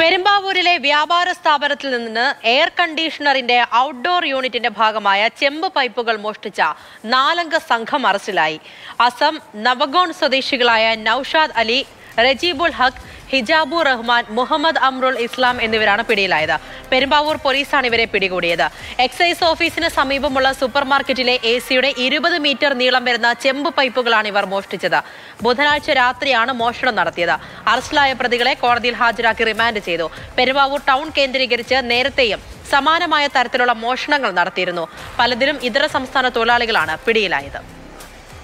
പെരുമ്പാവൂരിലെ വ്യാപാര സ്ഥാപനത്തിൽ നിന്ന് എയർ കണ്ടീഷണറിന്റെ ഔട്ട്ഡോർ യൂണിറ്റിന്റെ ഭാഗമായ ചെമ്പ് പൈപ്പുകൾ മോഷ്ടിച്ച നാലംഗ സംഘം അറസ്റ്റിലായി അസം നവഗോൺ സ്വദേശികളായ നൌഷാദ് അലി റജീബുൽ ഹക്ക് ഹിജാബു റഹ്മാൻ മുഹമ്മദ് അമ്രുൽ ഇസ്ലാം എന്നിവരാണ് പിടിയിലായത് പെരുമ്പാവൂർ പോലീസാണ് ഇവരെ പിടികൂടിയത് എക്സൈസ് ഓഫീസിന് സമീപമുള്ള സൂപ്പർ മാർക്കറ്റിലെ എ സിയുടെ ഇരുപത് മീറ്റർ നീളം വരുന്ന ചെമ്പ് പൈപ്പുകളാണ് ഇവർ മോഷ്ടിച്ചത് ബുധനാഴ്ച രാത്രിയാണ് മോഷണം നടത്തിയത് അറസ്റ്റിലായ പ്രതികളെ കോടതിയിൽ ഹാജരാക്കി റിമാൻഡ് ചെയ്തു പെരുമ്പാവൂർ ടൗൺ കേന്ദ്രീകരിച്ച് നേരത്തെയും സമാനമായ തരത്തിലുള്ള മോഷണങ്ങൾ നടത്തിയിരുന്നു പലതിലും ഇതര സംസ്ഥാന തൊഴിലാളികളാണ് പിടിയിലായത്